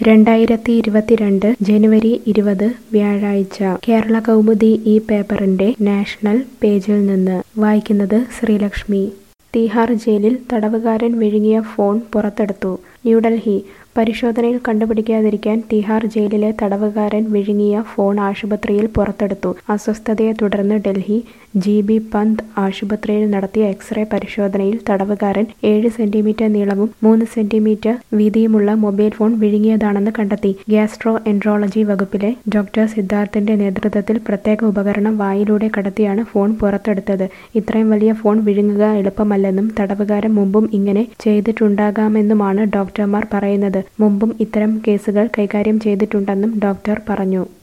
രണ്ടായിരത്തി ഇരുപത്തിരണ്ട് ജനുവരി ഇരുപത് വ്യാഴാഴ്ച കേരള കൗമുദി ഈ പേപ്പറിന്റെ നാഷണൽ പേജിൽ നിന്ന് വായിക്കുന്നത് ശ്രീലക്ഷ്മി തീഹാർ ജയിലിൽ തടവുകാരൻ വിഴുങ്ങിയ ഫോൺ പുറത്തെടുത്തു ന്യൂഡൽഹി പരിശോധനയിൽ കണ്ടുപിടിക്കാതിരിക്കാൻ തിഹാർ ജയിലിലെ തടവുകാരൻ വിഴുങ്ങിയ ഫോൺ ആശുപത്രിയിൽ പുറത്തെടുത്തു അസ്വസ്ഥതയെ തുടർന്ന് ഡൽഹി ജി ബി പന്ത് ആശുപത്രിയിൽ നടത്തിയ എക്സ്റേ പരിശോധനയിൽ തടവുകാരൻ ഏഴ് സെന്റിമീറ്റർ നീളവും മൂന്ന് സെന്റിമീറ്റർ വീതിയുമുള്ള മൊബൈൽ ഫോൺ വിഴുങ്ങിയതാണെന്ന് കണ്ടെത്തി ഗ്യാസ്ട്രോ എൻട്രോളജി വകുപ്പിലെ ഡോക്ടർ സിദ്ധാർത്ഥിന്റെ നേതൃത്വത്തിൽ പ്രത്യേക ഉപകരണം വായിലൂടെ കടത്തിയാണ് ഫോൺ പുറത്തെടുത്തത് ഇത്രയും വലിയ ഫോൺ വിഴുങ്ങുക എളുപ്പമല്ലെന്നും തടവുകാരൻ മുമ്പും ഇങ്ങനെ ചെയ്തിട്ടുണ്ടാകാമെന്നുമാണ് ഡോക്ടർമാർ പറയുന്നത് മുമ്പും ഇത്തരം കേസുകൾ കൈകാര്യം ചെയ്തിട്ടുണ്ടെന്നും ഡോക്ടർ പറഞ്ഞു